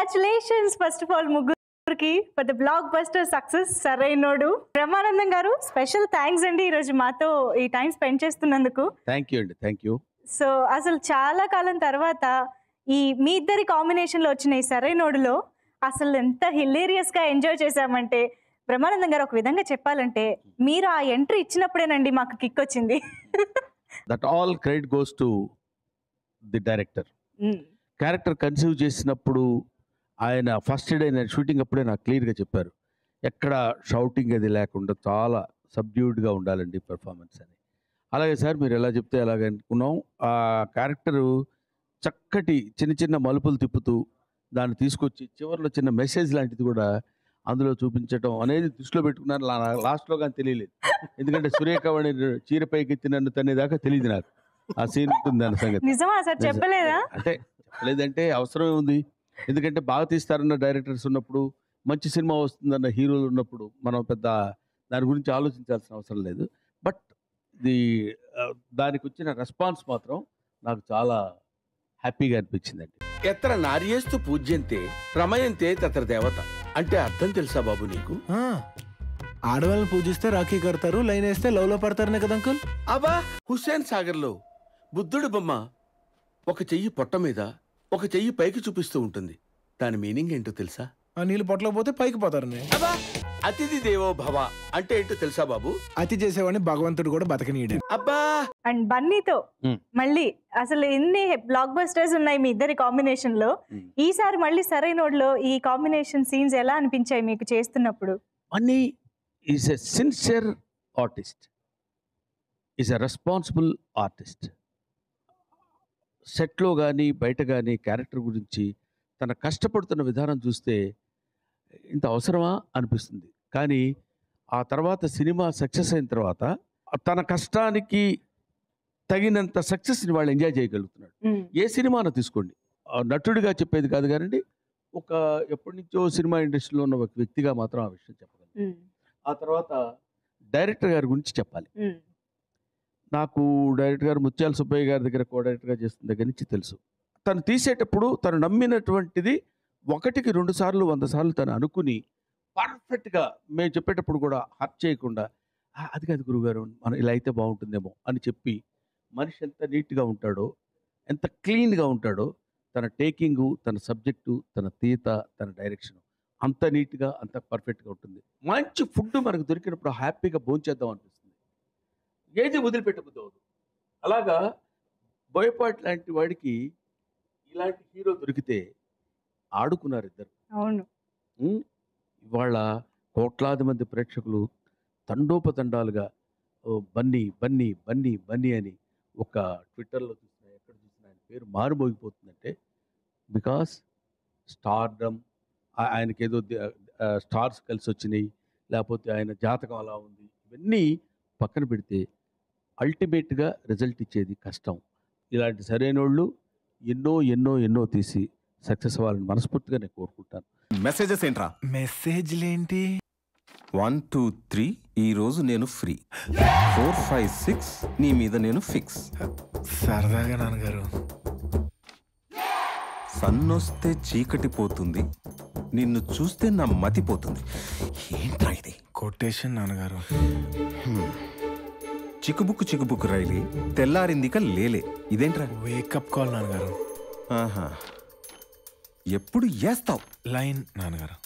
Congratulations first of all ముగ్గురికి for the blockbuster success Sarainodu Brahmanandam garu special thanks అండి ఈరోజు మాతో ఈ టైం స్పెండ్ చేస్తున్నందుకు థ్యాంక్ యూ అండి థ్యాంక్ యూ సో అసలు చాలా కాలం తర్వాత ఈ మీ ఇద్దరి కాంబినేషన్లో వచ్చిన ఈ సరైనోడులో అసలు ఎంత హిలేరియస్ గా ఎంజాయ్ చేశామంటే బ్రహ్మానందం గారు ఒక విధంగా చెప్పాలంటే మీరు ఆ ఎంట్రీ ఇచ్చినప్పుడేనండి మాకు కిక్ వచ్చింది that all credit goes to the director character conceive చేసినప్పుడు ఆయన ఫస్ట్ డే నేను షూటింగ్ అప్పుడే నాకు క్లియర్గా చెప్పారు ఎక్కడ షౌటింగ్ అది లేకుండా చాలా సబ్డ్యూడ్గా ఉండాలండి పెర్ఫార్మెన్స్ అని అలాగే సార్ మీరు ఎలా చెప్తే అలాగ అనుకున్నాం ఆ క్యారెక్టరు చక్కటి చిన్న చిన్న మలుపులు తిప్పుతూ దాన్ని తీసుకొచ్చి చివరిలో చిన్న మెసేజ్ లాంటిది కూడా అందులో చూపించడం అనేది దృష్టిలో పెట్టుకున్నాను లా- లాస్ట్లో కానీ తెలియలేదు ఎందుకంటే సురేఖవాణి చీరపైకి ఎత్తి నన్ను తనేదాకా తెలియదు నాకు ఆ సీన్ ఉంటుంది దాని సంగతి నిజమా సార్ చెప్పలేదా అంటే చెప్పలేదంటే అవసరం ఉంది ఎందుకంటే బాగా తీస్తారన్న డైరెక్టర్స్ ఉన్నప్పుడు మంచి సినిమా వస్తుందన్న హీరోలు ఉన్నప్పుడు మనం పెద్ద దాని గురించి ఆలోచించాల్సిన అవసరం లేదు బట్ ది దానికి వచ్చిన రెస్పాన్స్ మాత్రం నాకు చాలా హ్యాపీగా అనిపించిందండి ఎత్ర నార్యేస్తు పూజ్యంతే రమయంతే తత్ర దేవత అంటే అర్థం తెలుసా బాబు నీకు ఆ, ఆడవాళ్ళని పూజిస్తే రాఖీ కడతారు లైన్ వేస్తే లవ్ లో పడతారనే కదా అంకుల్ అబా హుస్సేన్ సాగర్లో బుద్ధుడి బొమ్మ ఒక చెయ్యి పొట్ట మీద ఒక చెయ్యి పైకి చూపిస్తూ ఉంటుంది దాని మీనింగ్ ఏంటో తెలుసా ఆ నీళ్ళు పొట్టలో పోతే పైకి పోతారని అబా అతిథి దేవో భవ అంటే ఏంటో తెలుసా బాబు అతి చేసేవాడిని భగవంతుడు కూడా బతకనీయడు అబ్బా అండ్ బన్నీతో Hmm. మళ్ళీ అసలు ఎన్ని బ్లాక్ బస్టర్స్ ఉన్నాయి మీ ఇద్దరి కాంబినేషన్ లో Hmm. ఈసారి మళ్ళీ సరైనోడ్లో ఈ కాంబినేషన్ సీన్స్ ఎలా అనిపించాయి మీకు చేస్తున్నప్పుడు money is a sincere artist is a responsible artist సెట్లో కానీ బయట కానీ క్యారెక్టర్ గురించి తన కష్టపడుతున్న విధానం చూస్తే ఇంత అవసరమా అనిపిస్తుంది కానీ ఆ తర్వాత సినిమా సక్సెస్ అయిన తర్వాత తన కష్టానికి తగినంత సక్సెస్ని వాళ్ళు ఎంజాయ్ చేయగలుగుతున్నాడు Hmm. ఏ సినిమాను తీసుకోండి ఆ నటుడిగా చెప్పేది కాదు కానీ ఒక ఎప్పటి నుంచో సినిమా ఇండస్ట్రీలో ఉన్న ఒక వ్యక్తిగా మాత్రం ఆ విషయం చెప్పగలను Hmm. ఆ తర్వాత డైరెక్టర్ గారి గురించి చెప్పాలి Hmm. నాకు డైరెక్టర్ గారు ముత్యాల సుబ్బయ్య గారి దగ్గర కో డైరెక్టర్గా చేస్తున్న దగ్గర నుంచి తెలుసు తను తీసేటప్పుడు తను నమ్మినటువంటిది ఒకటికి రెండు సార్లు వంద సార్లు తను అనుకుని పర్ఫెక్ట్గా మేము చెప్పేటప్పుడు కూడా హర్ట్ చేయకుండా "ఆ, అది కాదు గురుగారు మనం ఇలా అయితే బాగుంటుందేమో అని చెప్పి మనిషి ఎంత నీట్గా ఉంటాడో ఎంత క్లీన్గా ఉంటాడో తన టేకింగు తన సబ్జెక్టు తన తీత తన డైరెక్షన్ అంత నీట్గా అంత పర్ఫెక్ట్గా ఉంటుంది మంచి ఫుడ్ మనకు దొరికినప్పుడు హ్యాపీగా భోంచేద్దాం అనిపిస్తుంది ఏది వదిలిపెట్టబుద్ది అవదు అలాగా బోయపాటి లాంటి వాడికి ఇలాంటి హీరో దొరికితే ఆడుకున్నారు ఇద్దరు అవును ఉం? ఇవాళ కోట్లాది మంది ప్రేక్షకులు తండోపతండాలుగా ఓ బన్నీ బన్నీ బన్నీ బన్నీ అని ఒక ట్విట్టర్లో చూసినా ఎక్కడ చూసినా ఆయన పేరు మారుమోగిపోతుందంటే బికాస్ స్టార్డమ్ ఆయనకి ఏదో స్టార్స్ కలిసి వచ్చినాయి లేకపోతే ఆయన జాతకం అలా ఉంది ఇవన్నీ పక్కన పెడితే అల్టిమేట్గా రిజల్ట్ ఇచ్చేది కష్టం ఇలాంటి సరైన వాళ్ళు ఎన్నో ఎన్నో ఎన్నో తీసి సక్సెస్ అవ్వాలని మనస్ఫూర్తిగా నేను కోరుకుంటాను మెసేజెస్ ఏంట్రా మెసేజ్లేంటి వన్ టూ త్రీ ఈ రోజు నేను ఫ్రీ ఫోర్ ఫైవ్ సిక్స్ నీ మీద నేను ఫిక్స్ సరదాగా నాన్నగారు సన్నొస్తే చీకటి పోతుంది నిన్ను చూస్తే నా మతి పోతుంది ఏంట్రా ఇది కొటేషన్ నాన్నగారు చిక్కుబుక్కు చిక్కుబుక్కు రైలే తెల్లారిందిక లేలే ఇదేంట్రా వేకప్ కాల్ నాన్నగారు ఆహా ఎప్పుడు వేస్తావు లైన్ నాన్నగారు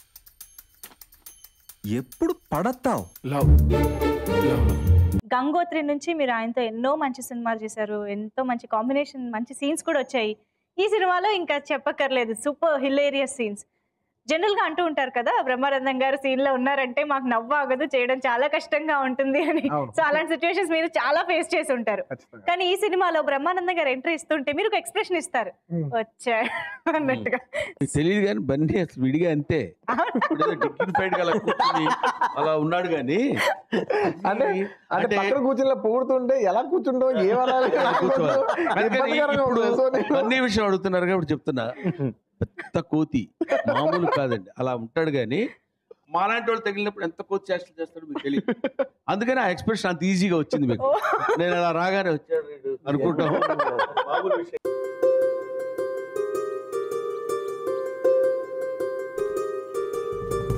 ఎప్పుడు పడతావు లవ్ లవ్ లవ్ గంగోత్రి నుంచి మీరు ఆయనతో ఎన్నో మంచి సినిమాలు చేశారు ఎంతో మంచి కాంబినేషన్ మంచి సీన్స్ కూడా వచ్చాయి ఈ సినిమాలో ఇంకా చెప్పక్కర్లేదు సూపర్ హిలేరియస్ సీన్స్ జనరల్ గా అంటూ ఉంటారు కదా బ్రహ్మానందం గారు సీన్ లో ఉన్నారంటే మాకు నవ్వు ఆగదు చేయడం చాలా కష్టంగా ఉంటుంది అని అవును. సో అలాంటి సిచ్యువేషన్స్ మీరు చాలా ఫేస్ చేసి ఉంటారు కానీ ఈ సినిమాలో బ్రహ్మానందం గారు ఎంట్రీ ఇస్తుంటే మీరు ఒక ఎక్స్ప్రెషన్ ఇస్తారు Hmm. వచ్చా అన్నట్టుగా మీకు తెలియదు కానీ బన్నీ అసలు విడిగా అంతే ఇప్పుడు ఏదో dignified గా అలా కూర్చుని అలా ఉన్నాడు కానీ అంటే అంటే పక్కన కూర్చుని పొగుడుతుంటే ఎలా కూర్చుండో ఏమనాలి అలా కూర్చోవాలి. అందుకని ఇబ్బందికరంగా ఇప్పుడు ఉంది. సో నేను- బన్నీ విషయం అడుగుతున్నారు కాబట్టి చెప్తున్నా పెద్ద కోతి మామూలు కాదండి అలా ఉంటాడు కానీ మాలాంటి వాళ్ళు తగిలినప్పుడు ఎంత కోతి చేష్టలు చేస్తాడో మీకు తెలియదు అందుకని ఆ ఎక్స్ప్రెషన్ అంత ఈజీగా వచ్చింది మీకు నేను అలా రాగానే వచ్చాడు వీడు అనుకుంటాం మామూలు విషయం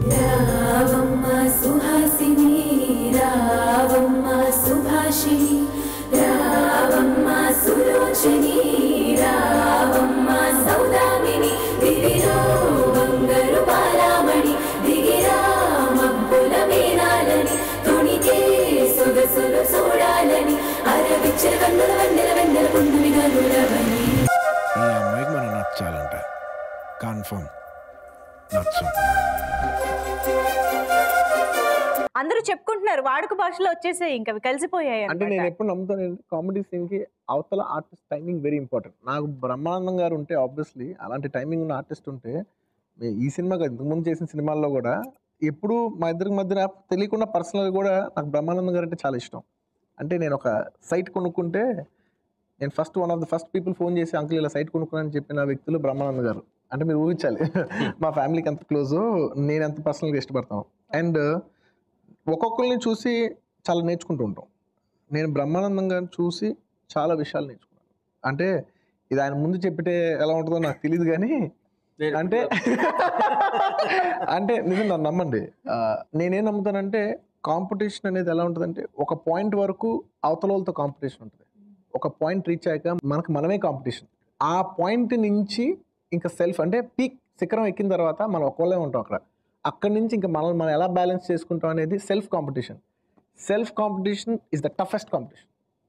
రావమ్మ సుహాసిని రావమ్మ సుభాషిణి రావమ్మ సులోచని రావమ్మ సౌదామిని దిగిరో బంగారు బాలామణి దిగిరా మబ్బుల మేనాలని తుణికే సొగసులు చూడాలని అరవిచ్చల కన్నుల వెన్నెల వెన్నెల పుండుమిగా నురవని ఈ అమ్మాయికి మనం నచ్చాలంట కన్ఫర్మ్ నచ్చం అందరూ చెప్పుకుంటున్నారు వాడుక భాషలో వచ్చేసి ఇంకా అవి కలిసిపోయాయి అంటే నేను అన్నమాట. ఎప్పుడు నమ్ముతాను కామెడీ సీన్ కి అవతల ఆర్టిస్ట్ టైమింగ్ వెరీ ఇంపార్టెంట్ నాకు బ్రహ్మానందం గారు ఉంటే ఆబ్వియస్లీ అలాంటి టైమింగ్ ఉన్న ఆర్టిస్ట్ ఉంటే మే- ఈ సినిమా కాదు, ఇంతకుముందు చేసిన సినిమాల్లో కూడా ఎప్పుడు మా ఇద్దరికి మధ్యన తెలియకుండా పర్సనల్ కూడా నాకు బ్రహ్మానందం గారు అంటే చాలా ఇష్టం అంటే నేను ఒక సైట్ కొనుక్కుంటే నేను first one of the first people phone చేసి అంకుల్ ఇలా సైట్ కొనుక్కున్నానని చెప్పిన వ్యక్తులు బ్రహ్మానందం గారు అంటే మీరు ఊహించాలి మా ఫ్యామిలీకి ఎంత క్లోజ్ నేను ఎంత పర్సనల్గా ఇష్టపడతాను అండ్ ఒక్కొక్కరిని చూసి చాలా నేర్చుకుంటూ ఉంటాం నేను బ్రహ్మానందం గారిని చూసి చాలా విషయాలు నేర్చుకున్నాను అంటే ఇది ఆయన ముందు చెప్పితే ఎలా ఉంటుందో నాకు తెలియదు కానీ నేను- అంటే అంటే నిజం నన్ను నమ్మండి ఆ, నేనేం నమ్ముతానంటే కాంపిటీషన్ అనేది ఎలా ఉంటుందంటే ఒక పాయింట్ వరకు అవతల వాళ్ళతో కాంపిటీషన్ ఉంటుంది ఒక పాయింట్ రీచ్ అయ్యాక మనకు మనమే కాంపిటీషన్ ఆ పాయింట్ నుంచి ఇంకా సెల్ఫ్ అంటే పీక్ శిఖరం ఎక్కిన తర్వాత మనం ఒక్కళ్ళే ఉంటాం అక్కడ అక్కడి నుంచి ఇంకా మనల్ని మనం ఎలా బ్యాలెన్స్ చేసుకుంటాం అనేది self competition self competition is the toughest competition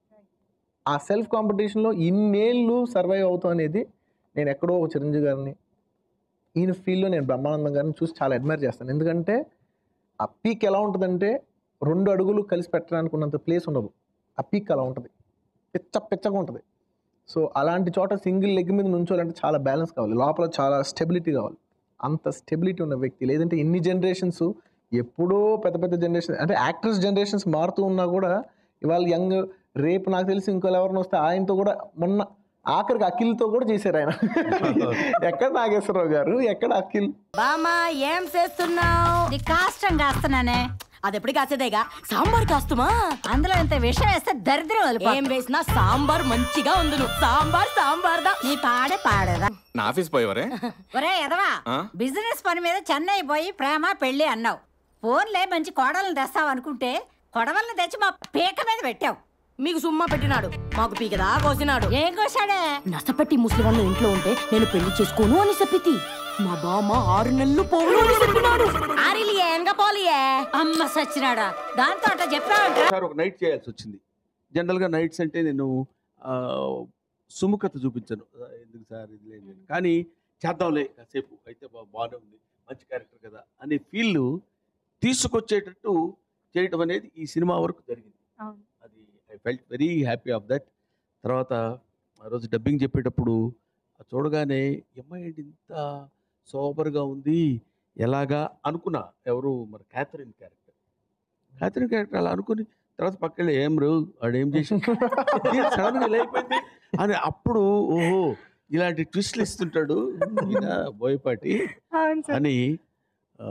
ఆ సెల్ఫ్ కాంపిటీషన్లో ఇన్నేళ్ళు సర్వైవ్ అవుతాం అనేది నేను ఎక్కడో ఒక చిరంజీవి గారిని ఈయన ఫీల్డ్లో నేను బ్రహ్మానందం గారిని చూసి చాలా అడ్మైర్ చేస్తాను ఎందుకంటే ఆ పీక్ ఎలా ఉంటుందంటే రెండు అడుగులు కలిసి పెట్టడానికి ఉన్నంత ప్లేస్ ఉండదు ఆ పీక్ అలా ఉంటుంది పిచ్చ పిచ్చగా ఉంటుంది సో అలాంటి చోట సింగిల్ లెగ్ మీద నుంచోవాలంటే చాలా బ్యాలెన్స్ కావాలి లోపల చాలా స్టెబిలిటీ కావాలి అంత స్టెబిలిటీ ఉన్న వ్యక్తి లేదంటే ఎన్ని జనరేషన్స్ ఎప్పుడో పెద్ద పెద్ద జనరేషన్ అంటే యాక్టర్స్ జనరేషన్స్ మారుతూ ఉన్నా కూడా ఇవాళ యంగ్ రేపు నాకు తెలిసి ఇంకోళ్ళు ఎవరిని వస్తే ఆయనతో కూడా మొన్న ఆఖరికి అఖిల్తో కూడా చేశారు ఆయన ఎక్కడ నాగేశ్వరరావు గారు ఎక్కడ అఖిల్ బామా ఏం చేస్తున్నావు నీ కాష్టం కాస్తున్నానే అది ఎప్పుడు కాసేదేగా సాంబార్ కాస్తుమా అందులో ఇంత విషయం వేస్తే దరిద్రం ఏం వేసినా సాంబార్ మంచిగా ఉంది నువ్వు సాంబార్ సాంబార్ దా నీ పాడే పాడదా నా ఆఫీస్ పోయేవరే ఒరే ఎదవా ఆ? బిజినెస్ పని మీద చెన్నై పోయి ప్రేమ పెళ్లి అన్నావు ఫోన్లే మంచి కోడలను తెస్తావు అనుకుంటే కొడవల్ని తెచ్చి మా పీక మీద పెట్టావు మీకు సుమ్మా పెట్టినాడు మాకు పీకదా కోసినాడు ఏం కోసాడే నసపెట్టి ముసలి వాళ్ళు ఇంట్లో ఉంటే నేను పెళ్లి చేసుకోను అని చెప్పితి మా బామ్మ ఆరు నెలలు పోను అని చెప్పినాడు ఆరిలియే ఎంగ పోలియే అమ్మ సచ్చినాడా దాంతో అట్లా చెప్పావంట సార్ ఒక నైట్ చేయాల్సి వచ్చింది జనరల్గా నైట్స్ అంటే నేను ఆ, సుముఖత చూపించను ఆ, ఎందుకు సార్ ఇది లేదు లేదు. కానీ చేద్దాంలే కాసేపు అయితే బా- బాగానే ఉంది మంచి క్యారెక్టర్ కదా అనే ఫీల్ తీసుకొచ్చేటట్టు చేయటం అనేది ఈ సినిమా వరకు జరిగింది అవును. అది I felt very happy of that తర్వాత ఆ రోజు డబ్బింగ్ చెప్పేటప్పుడు ఆ చూడగానే "ఈ అమ్మాయి ఏంటి ఇంత సోబర్గా ఉంది ఎలాగా అనుకున్నా ఎవరు మరి క్యాథరిన్ క్యారెక్టర్ క్యాథరిన్ క్యారెక్టర్ అలా అనుకుని తర్వాత పక్కన ఏం రో వాడు ఏం చేసి సడన్ గా ఇలా అయిపోయింది అని అప్పుడు ఓహో ఇలాంటి ట్విస్ట్లు ఇస్తుంటాడు ఈయన బోయపాటి అవును సార్ అని ఆ,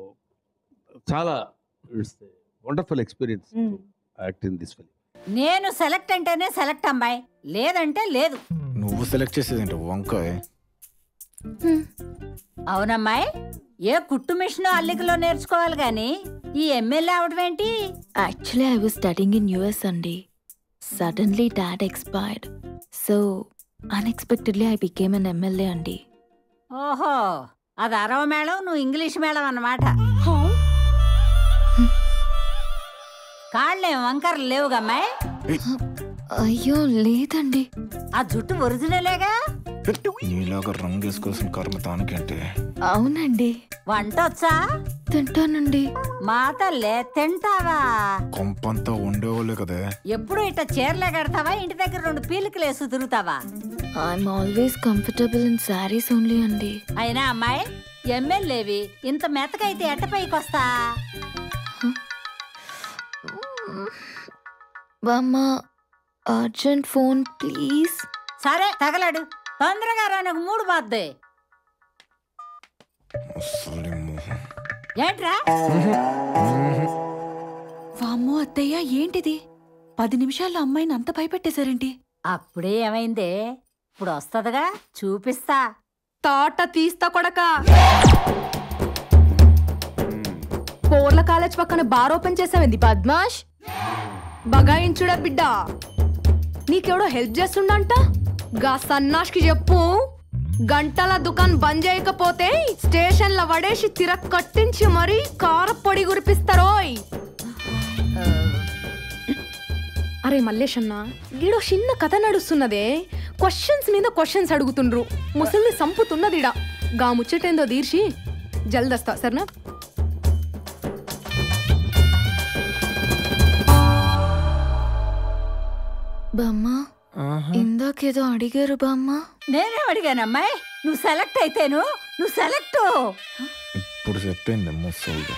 చాలా wonderful experience hmm. Acting this film నేను సెలెక్ట్ అంటేనే సెలెక్ట్ అమ్మాయి లేదంటే లేదు నువ్వు సెలెక్ట్ చేసేది ఏంటో వంకాయ అవునమ్మాయి ఏ కుట్టు మిషన్ అల్లికలో నేర్చుకోవాలి గాని ఈ ఎమ్మెల్యే అవడం ఏంటి Actually, I was studying in US Sunday. Suddenly, dad expired. So, unexpectedly, I became an MLA Andy. ఓహో అది అరవ మేళం నువ్వు ఇంగ్లీష్ మేళం అన్నమాట కాళ్ళేం వంకరలు లేవుగమ్మాయి అయ్యో లేదండి ఆ జుట్టు ఒరిజినలేగా నీలాగా రంగు వేసుకోవాల్సిన కర్మ తానికంటే అవునండి వంట వచ్చా తింటానండి మా తల్లే తింటావా కొంపంతా ఉండేవాళ్ళే కదే ఎప్పుడు ఇట్ట చీరలే కడతావా ఇంటి దగ్గర రెండు పీలికలు వేసి తిరుగుతావా I'm always comfortable in saris only అండి అయినా అమ్మాయి ఎమ్మెల్యేవి ఇంత మెతకైతే ఎట్ట పైకొస్తా బామ్మ అర్జెంట్ ఫోన్ ప్లీజ్ సరే తగలడు తొందరగా రా నాకు మూడు బాద్దే అసలు మోహన్ ఏంట్రా వామ్మో అత్తయ్య ఏంటిది పది నిమిషాల్లో అమ్మాయిని అంత భయపెట్టేశారేంటి అప్పుడే ఏమైందే ఇప్పుడు వస్తదిగా చూపిస్తా తాట తీస్తా కొడక బోర్ల కాలేజ్ పక్కన బార్ ఓపెన్ చేసావేంది బద్మాష్ బగాయించుడా బిడ్డ నీకెవడో హెల్ప్ చేస్తుండంట గా సన్నాష్కి చెప్పు గంటల దుకాణం బంద్ చేయకపోతే స్టేషన్ల వడేసి తిర కట్టించి మరీ కార పొడి గురిపిస్తారోయ్ అరే మల్లేష్ అన్న గీడో చిన్న కథ నడుస్తున్నదే క్వశ్చన్స్ మీద క్వశ్చన్స్ అడుగుతుండ్రు ముసలిని సంపుతున్నదిడా గా ముచ్చటేందో తీర్చి జల్దస్తా సరేనా బామ్మ ఇందాకేదో అడిగారు బామ్మ నేనే అడిగాను అమ్మాయి నువ్వు సెలెక్ట్ అయితేను నువ్వు సెలెక్ట్ ఇప్పుడు సెట్ అయింది ముసలిగా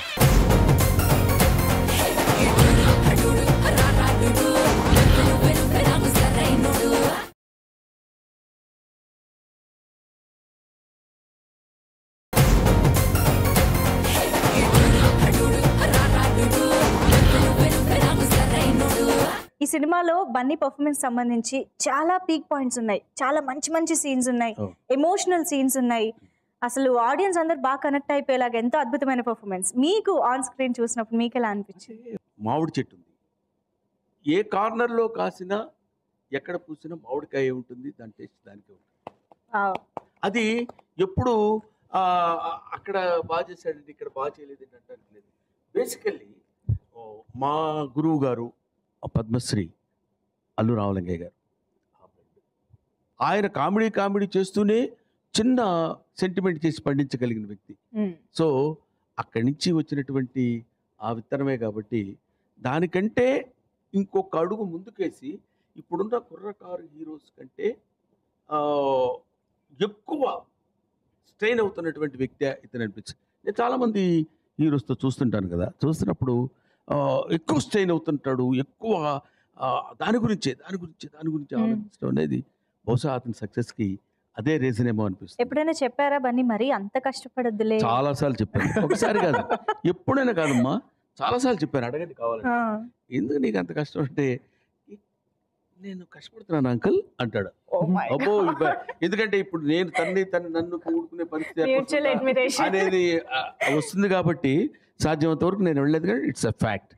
ఈ సినిమాలో బన్నీ పర్ఫార్మెన్స్ సంబంధించి చాలా పీక్ పాయింట్స్ ఉన్నాయి చాలా మంచి మంచి సీన్స్ ఉన్నాయి Oh. ఎమోషనల్ సీన్స్ ఉన్నాయి అసలు ఆడియన్స్ అందరు బాగా కనెక్ట్ అయిపోయేలాగా ఎంతో అద్భుతమైన పర్ఫార్మెన్స్ మీకు ఆన్ స్క్రీన్ చూసినప్పుడు మీకు ఎలా అనిపించింది మామిడి చెట్టు ఉంది ఏ కార్నర్లో కాసినా ఎక్కడ పూసినా మామిడికాయ ఉంటుంది దాని టేస్ట్ దానికే ఉంటుంది అది ఎప్పుడు ఆ, అక్కడ బాగా చేశాడండి ఇక్కడ బాగా చేయలేదండి అంటానికి లేదు బేసికల్లీ మా గురువు గారు ఆ పద్మశ్రీ అల్లు రామలింగయ్య గారు ఆయన కామెడీ కామెడీ చేస్తూనే చిన్న సెంటిమెంట్ చేసి పండించగలిగిన వ్యక్తి సో అక్కడి నుంచి వచ్చినటువంటి ఆ విత్తనమే కాబట్టి దానికంటే ఇంకొక అడుగు ముందుకేసి ఇప్పుడున్న కుర్రకారు హీరోస్ కంటే ఆ, ఎక్కువ స్ట్రెయిన్ అవుతున్నటువంటి వ్యక్తి ఇతను అనిపించింది నేను చాలామంది హీరోస్తో చూస్తుంటాను కదా చూస్తున్నప్పుడు ఆ, ఎక్కువ స్ట్రెయిన్ అవుతుంటాడు ఎక్కువ ఆ, దాని గురించే దాని గురించే దాని గురించి Hmm. ఆలోచించడం అనేది బహుశా అతని సక్సెస్కి అదే రీజన్ ఏమో అనిపిస్తుంది ఎప్పుడైనా చెప్పారా బన్నీ మరీ అంత కష్టపడద్దులే చాలాసార్లు చెప్పాను ఒకసారి కాదు ఎప్పుడైనా కాదమ్మా చాలాసార్లు చెప్పాను అడగండి కావాలి ఆ. ఎందుకు నీకు అంత కష్టం అంటే నేను కష్టపడుతున్నాను అంకుల్ అంటాడు Oh my అబ్బో God. ఇబ్బ- ఎందుకంటే ఇప్పుడు నేను తన్ని తను నన్ను కూడుకునే పరిస్థితి Mutual ఏర్పడుతుందా admiration. అనేది ఆ, వస్తుంది కాబట్టి సాధ్యమంత వరకు నేను వెళ్ళలేదు కానీ ఇట్స్ అ ఫ్యాక్ట్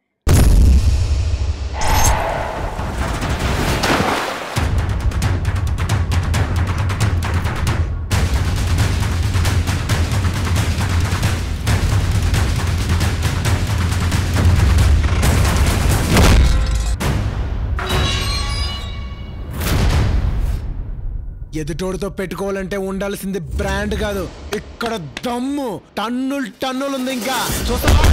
ఎదుటోడితో పెట్టుకోవాలంటే ఉండాల్సింది బ్రాండ్ కాదు ఇక్కడ దమ్ము టన్నులు టన్నులు ఉంది ఇంకా చూస్తావా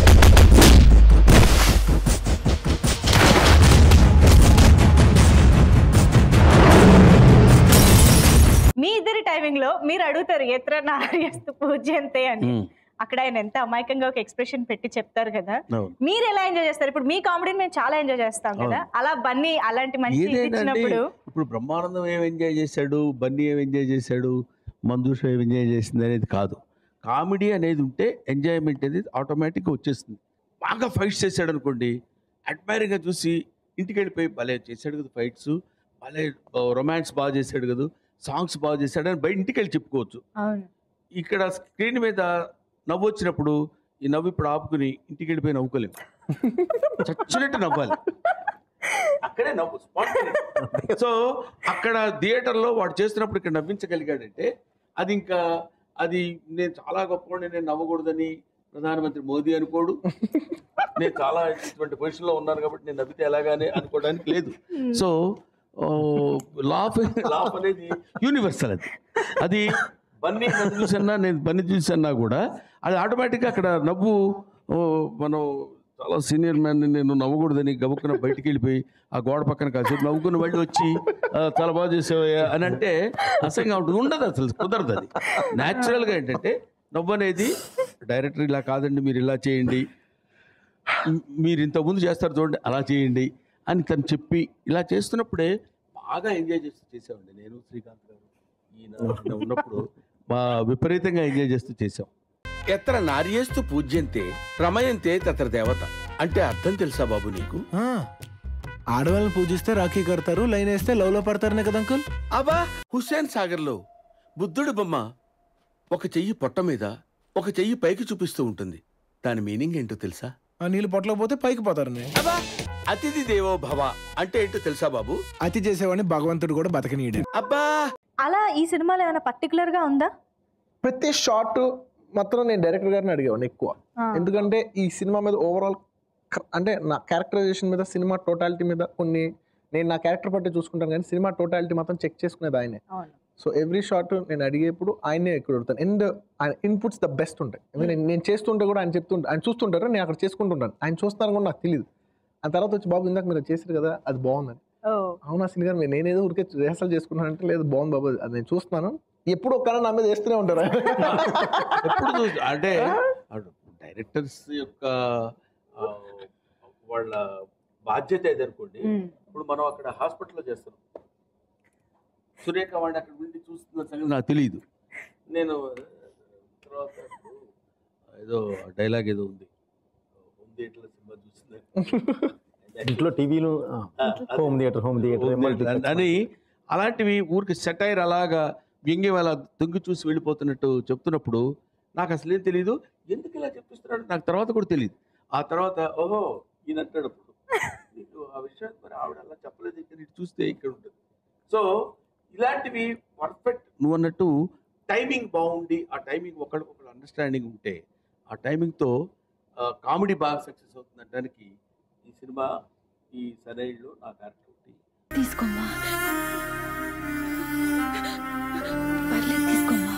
మీ ఇద్దరి టైమింగ్ లో మీరు అడుగుతారు ఎత్ర నార్యస్తు పూజ్యంతే అని అక్కడ ఆయన ఎంత అమాయకంగా ఒక ఎక్స్ప్రెషన్ పెట్టి చెప్తారు కదా అవును. మీరు ఎలా ఎంజాయ్ చేస్తారు ఇప్పుడు మీ కామెడీని మేము చాలా ఎంజాయ్ చేస్తాం కదా అవును. అలా బన్నీ అలాంటి మంచి ఇది ఏదేనండి ఇచ్చినప్పుడు ఇప్పుడు బ్రహ్మానందం ఏం ఎంజాయ్ చేశాడు బన్నీ ఏం ఎంజాయ్ చేశాడు మంజూష ఏం ఎంజాయ్ చేసింది అనేది కాదు కామెడీ అనేది ఉంటే ఎంజాయ్మెంట్ అనేది ఆటోమేటిక్గా వచ్చేస్తుంది బాగా ఫైట్స్ చేశాడు అనుకోండి అడ్మైరింగ్గా చూసి ఇంటికి వెళ్ళిపోయి భలే చేశాడు కదా ఫైట్స్ భలే రొమాన్స్ బాగా చేశాడు కదా సాంగ్స్ బాగా చేశాడు అని బయట ఇంటికి వెళ్ళి చెప్పుకోవచ్చు అవును ఇక్కడ స్క్రీన్ మీద నవ్వు వచ్చినప్పుడు ఈ నవ్వు ఇప్పుడు ఆపుకుని ఇంటికి వెళ్ళిపోయి నవ్వుకోలేము చచ్చినట్టు నవ్వాలి అక్కడే నవ్వు spontaneous. సో అక్కడ థియేటర్లో వాడు చేస్తున్నప్పుడు ఇక్కడ నవ్వించగలిగాడంటే అది ఇంకా అది నేను చాలా గొప్పవాడిని నేను నవ్వకూడదని ప్రధానమంత్రి మోదీ అనుకోడు నేను చాలా ఇటువంటి పొజిషన్లో ఉన్నాను కాబట్టి నేను నవ్వితే ఎలాగానే అనుకోవడానికి లేదు సో లాఫ్ లాఫ్ అనేది యూనివర్సల్ అది అది బన్నీ నన్ను చూసన్నా నేను బన్నీ చూసన్నా కూడా అది ఆటోమేటిక్గా అక్కడ నవ్వు ఓ, మనం చాలా సీనియర్ మ్యాన్ నేను నవ్వకూడదని గబుక్కున బయటికి వెళ్ళిపోయి ఆ గోడ పక్కన కాసేపు నవ్వుకుని మళ్ళీ వచ్చి "ఆ, చాలా బాగా చేసేవయ్యా అని అంటే అసహ్యంగా ఉంటుంది ఉండదు అసలు కుదరదు అది న్యాచురల్గా ఏంటంటే నవ్వు అనేది డైరెక్టర్ ఇలా కాదండి మీరు ఇలా చేయండి "మ్, మీరు ఇంతకుముందు చేస్తారు చూడండి అలా చేయండి అని తను చెప్పి ఇలా చేస్తున్నప్పుడే బాగా ఎంజాయ్ చేస్తూ చేసామండి నేను శ్రీకాంత్ గారు ఈయన ఈయన ఉన్నప్పుడు బా విపరీతంగా ఎంజాయ్ చేస్తూ చేసాం ఎత్ర నార్యేస్తు పూజ్యంతే రమయంతే తత్ర దేవత అంటే అర్థం తెలుసా బాబు నీకు ఆ, ఆడవాళ్ళని పూజిస్తే రాఖీ కడతారు లైన్ వేస్తే లవ్ లో పడతారనే కదా అంకుల్ అబా హుస్సేన్ సాగర్లో బుద్ధుడి బొమ్మ ఒక చెయ్యి పొట్ట మీద ఒక చెయ్యి పైకి చూపిస్తూ ఉంటుంది దాని మీనింగ్ ఏంటో తెలుసా ఆ నీళ్ళు పొట్టలో పోతే పైకి పోతారని అబ్బా అతిథి దేవో భవ అంటే ఏంటో తెలుసా బాబు అతి చేసేవాడిని భగవంతుడు కూడా బతకనీయడు అబ్బా అలా ఈ సినిమాలో ఏమైనా పర్టికులర్ గా ఉందా ప్రతి షాట్ మాత్రం నేను డైరెక్టర్ గారిని అడిగేవాడిని ఎక్కువ ఆ. ఎందుకంటే ఈ సినిమా మీద ఓవరాల్ అంటే నా క్యారెక్టరైజేషన్ మీద సినిమా టోటాలిటీ మీద కొన్ని నేను నా క్యారెక్టర్ బట్టి చూసుకుంటాను కానీ సినిమా టోటాలిటీ మాత్రం చెక్ చేసుకునేది ఆయనే అవును సో ఎవ్రీ షాట్ నేను అడిగేప్పుడు ఆయనే ఎక్కువ అడుగుతాను అండ్ ఆయన ఇన్పుట్స్ ద బెస్ట్ ఉంటాయి ఎందుకంటే నేను చేస్తుంటే కూడా ఆయన చెప్తుంటే ఆయన చూస్తుంటారు నేను అక్కడ చేసుకుంటుంటాను ఆయన చూస్తాను కూడా నాకు తెలియదు ఆ తర్వాత వచ్చి బాబు ఇందాక మీరు చేశారు కదా అది బాగుందని ఓ అవునా సిని గారు మీరు నేనేదో ఊరికే రిహర్సల్ చేసుకున్నాను అంటే లేదు బాగుంది బాబు అది నేను చూస్తున్నాను ఎప్పుడు ఒక్కరా నా మీద వేస్తూనే ఉంటారు ఎప్పుడు చూసి అంటే డైరెక్టర్స్ యొక్క ఆ, వాళ్ళ బాధ్యత ఏదనుకోండి మ్మ్. ఇప్పుడు మనం అక్కడ హాస్పిటల్లో చేస్తున్నాం సురేఖ వాడిని అక్కడ ఉండి చూస్తున్న సంగతి నాకు తెలియదు నేను తర్వాత ఇప్పుడు ఏదో డైలాగ్ ఏదో ఉంది హోమ్ థియేటర్లో సినిమా చూసింది ఇంట్లో టీవీలు హోమ్ థియేటర్ హోమ్ థియేటర్ అని అలాంటివి ఊరికి సెటైర్ అలాగా వ్యంగ్యం అలా దొంగి చూసి వెళ్ళిపోతున్నట్టు చెప్తున్నప్పుడు నాకు అసలు ఏం తెలియదు ఎందుకు ఇలా చెప్పిస్తున్నాడు నాకు తర్వాత కూడా తెలియదు ఆ తర్వాత ఓహో ఈయన అంటాడు అప్పుడు నీకు ఆ విషయం మరి ఆవిడ అలా చెప్పలేదు ఇక్కడ ఇటు చూస్తే ఇక్కడ ఉంటుంది సో ఇలాంటివి పర్ఫెక్ట్ నువ్వు అన్నట్టు టైమింగ్ బాగుండి ఆ టైమింగ్ ఒకరికొకరు అండర్స్టాండింగ్ ఉంటే ఆ టైమింగ్తో కామెడీ బాగా సక్సెస్ అవుతుంది అనడానికి ఈ సినిమా ఈ సరైల్లో నా క్యారెక్టర్ ఒకటి తీసుకోమ్మా పర్లేదు తీసుకోమ్మా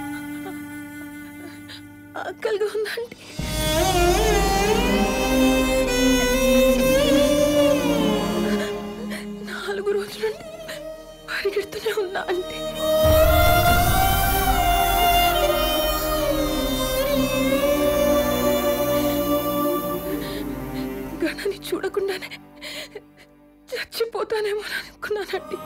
ఆకలిగా ఉందండి నాలుగు రోజుల నుండి పరిగెడుతూనే ఉన్నా అంటే గణని చూడకుండానే చచ్చిపోతానేమో అనుకున్నానండి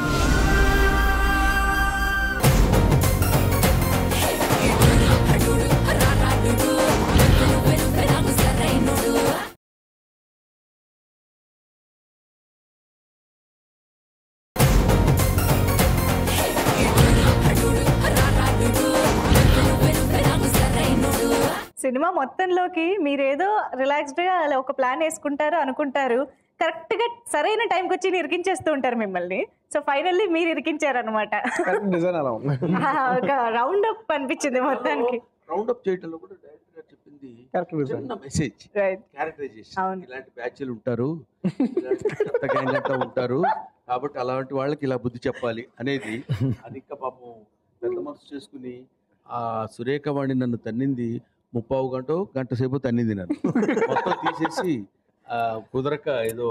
సినిమా మొత్తంలోకి మీరేదో రిలాక్స్డ్ గా అలా ఒక ప్లాన్ వేసుకుంటారు అనుకుంటారు కరెక్ట్ గా సరైన టైంకి వచ్చి ఇరికించేస్తూ ఉంటారు మిమ్మల్ని సో ఫైనల్లీ మీరు ఇరికించారు అనమాట డిజైన్ అలా ఉంది ఒక రౌండ్ అప్ అనిపించింది మొత్తానికి రౌండ్ అప్ చేయడంలో కూడా డైరెక్టర్ గారు చెప్పింది Character design. చిన్న మెసేజ్ రైట్ క్యారెక్టరైజేషన్ ఇలాంటి బ్యాచ్లు ఉంటారు ఇలాంటి చెత్త గ్యాంగ్ అంతా ఉంటారు కాబట్టి అలాంటి వాళ్ళకి ఇలా బుద్ధి చెప్పాలి అనేది అది ఇంకా పాపం పెద్ద మనసు చేసుకుని ఆ సురేఖ వాణి నన్ను తన్నింది ముప్పావు గంట గంట సేపు తన్నింది నన్ను మొత్తం తీసేసి ఆ కుదరక ఏదో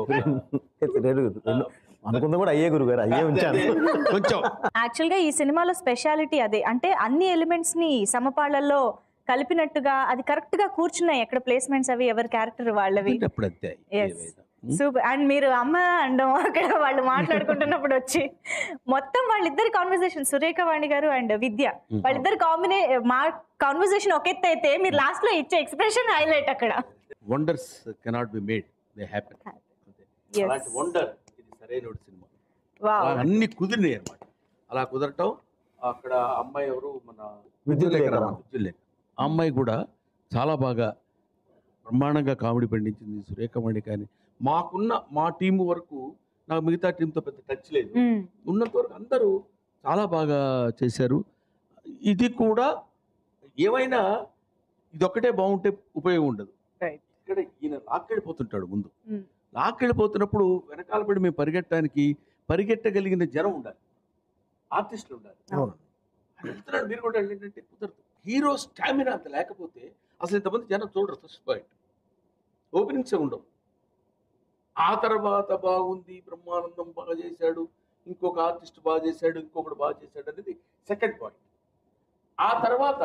ఒక- అనుకుందా కూడా అయ్యే గురుగారు అయ్యే ఉంచాను కొంచెం యాక్చువల్గా ఈ సినిమాలో స్పెషాలిటీ అదే అంటే అన్ని ఎలిమెంట్స్ ని సమపాళ్ళల్లో కలిపినట్టుగా అది కరెక్ట్ గా కూర్చున్నాయి ఎక్కడ ప్లేస్మెంట్స్ అవి ఎవరి క్యారెక్టర్ వాళ్ళవి అప్పుడు అంతే సూపర్ అండ్ మీరు అమ్మ అండం అక్కడ వాళ్ళు మాట్లాడుకుంటున్నప్పుడు వచ్చి మొత్తం వాళ్ళిద్దరి కాన్వర్సేషన్ సురేఖ వాణి గారు అండ్ విద్య Mhm. వాళ్ళిద్దరి కాంబినే మా కాన్వర్సేషన్ ఒక ఎత్తు అయితే మీరు లాస్ట్ లో ఇచ్చే ఎక్స్ప్రెషన్ హైలైట్ అక్కడ wonders cannot be made they happen Yes. అలాంటి వండర్ ఇది సరైన సినిమా Wow. అలా అన్ని కుదిరినాయి అనమాట అలా కుదరటం అక్కడ అమ్మాయి ఎవరు మన విద్యులేఖ. విద్యులేఖ. ఆ అమ్మాయి కూడా చాలా బాగా బ్రహ్మాండంగా కామెడీ పండించింది సురేఖమణి కానీ మాకున్న మా టీం వరకు నాకు మిగతా టీంతో పెద్ద టచ్ లేదు Mm. ఉన్నంత వరకు అందరూ చాలా బాగా చేశారు ఇది కూడా ఏమైనా ఇదొక్కటే బాగుంటే ఉపయోగం ఉండదు Right. ఇక్కడ ఈయన లాక్కెళ్ళిపోతుంటాడు ముందు Mm. లాక్కెళ్ళిపోతున్నప్పుడు వెనకాల పడి మేము పరిగెట్టడానికి పరిగెట్టగలిగిన జనం ఉండాలి ఆర్టిస్టులు ఉండాలి ఆయన వెళ్తున్నాడు మీరు కూడా ఏంటంటే కుదరదు హీరో స్టామినా అంత లేకపోతే అసలు ఇంతమంది జనం చూడరు ఫస్ట్ పాయింట్ ఓపెనింగ్సే ఉండవు ఆ తర్వాత బాగుంది బ్రహ్మానందం బాగా చేశాడు ఇంకొక ఆర్టిస్ట్ బాగా చేశాడు ఇంకొకడు బాగా చేశాడు అనేది సెకండ్ పాయింట్ ఆ తర్వాత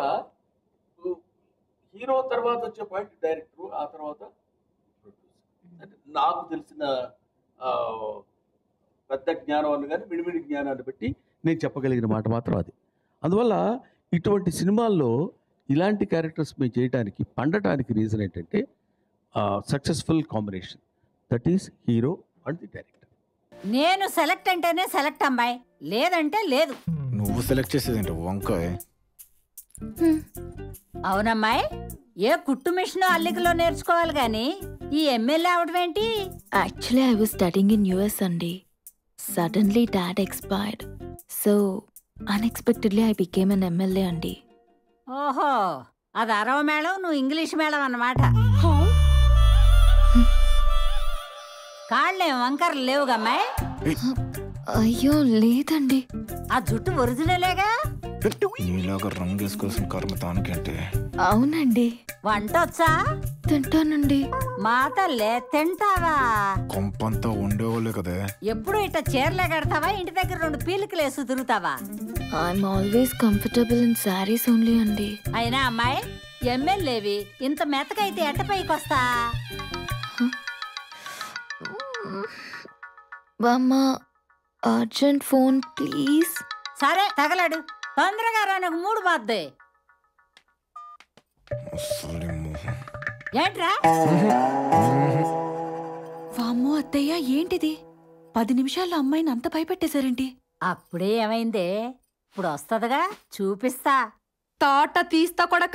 హీరో తర్వాత వచ్చే పాయింట్ డైరెక్టర్ ఆ తర్వాత ప్రొడ్యూసర్ అంటే నాకు తెలిసిన ఆ, పెద్ద జ్ఞానం అని కానీ మిడిమిడి జ్ఞానాన్ని బట్టి నేను చెప్పగలిగిన మాట మాత్రం అది అందువల్ల ఇటువంటి సినిమాల్లో ఇలాంటి క్యారెక్టర్స్ మేము చేయడానికి పండటానికి రీజన్ ఏంటంటే successful combination that is hero and the director నేను సెలెక్ట్ అంటేనే సెలెక్ట్ అమ్మాయి లేదంటే లేదు నువ్వు సెలెక్ట్ చేసేది వంకాయ అవునమ్మాయి ఏ కుట్టు మిషన్ అల్లికలో నేర్చుకోవాలి గాని ఈ ఎమ్మెల్యే అవడం ఏంటి actually I was studying in US అండి suddenly dad expired so unexpectedly I became an MLA అండి ఓహో అది అరవ మేళం నువ్వు ఇంగ్లీష్ మేళం అన్నమాట కాళ్ళేం వంకరలు లేవుగమ్మాయి అయ్యో లేదండి ఆ జుట్టు ఒరిజినలేగా నీలాగా రంగు వేసుకోవాల్సిన కర్మ తానుకంటే అవునండి వంట వచ్చా తింటానండి మా తల్లే తింటావా కొంపంతా ఉండేవాళ్ళే కదే ఎప్పుడు ఇట్ట చీరలే కడతావా ఇంటి దగ్గర రెండు పీలికలు వేసి తిరుగుతావా I'm always comfortable in saris only అండి అయినా అమ్మాయి ఎమ్మెల్యేవి ఇంత మెత్తకైతే ఎట్ట పైకొస్తా బామ్మ అర్జెంట్ ఫోన్ ప్లీజ్ సరే తగలడు తొందరగా రా నాకు మూడు బాద్దే ఏంట్రా వామ్మో అత్తయ్య ఏంటిది పది నిమిషాల్లో అమ్మాయిని అంత భయపెట్టేశారేంటి అప్పుడే ఏమైందే ఇప్పుడు వస్తదిగా చూపిస్తా తాట తీస్తా కొడక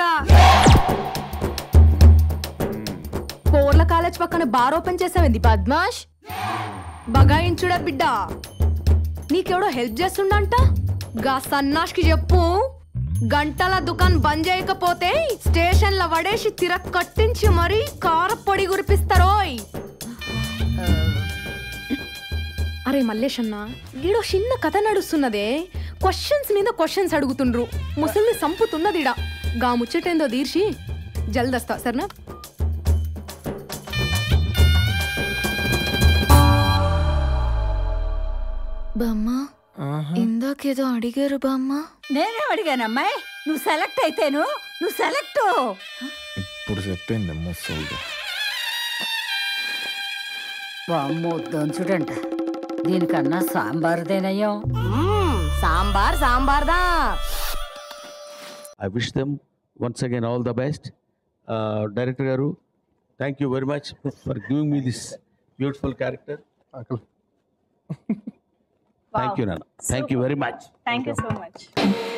పోర్ల కాలేజ్ పక్కన బార్ ఓపెన్ చేసావేంది పద్మాష్ బగాయించుడా బిడ్డ నీకెవడో హెల్ప్ చేస్తుండంట గా సన్నాష్కి చెప్పు గంటల దుకాన్ బంద్ చేయకపోతే స్టేషన్ల వడేసి తిర కట్టించి మరీ కారపొడి గురిపిస్తారోయ్ అరే మల్లేష్ అన్న ఈడో చిన్న కథ నడుస్తున్నదే క్వశ్చన్స్ మీద క్వశ్చన్స్ అడుగుతుండ్రు ముసలిని సంపుతున్నదిడా గా ముచ్చటేందో తీర్చి జల్దస్తా సరేనా బామ్మ ఇందాకేదో అడిగారు బామ్మ నేనే అడిగానమ్మాయి నువ్వు సెలెక్ట్ అయితేను నువ్వు సెలెక్ట్ ఇప్పుడు చెప్పింది ముసల్ది వామ్మో దంచుడంట దీనికన్నా సాంబారుదేనయ్యం సాంబార్ సాంబార్దా I wish them once again all the best director garu thank you very much for giving me this beautiful character thank you నాన్న thank you very much thank you so much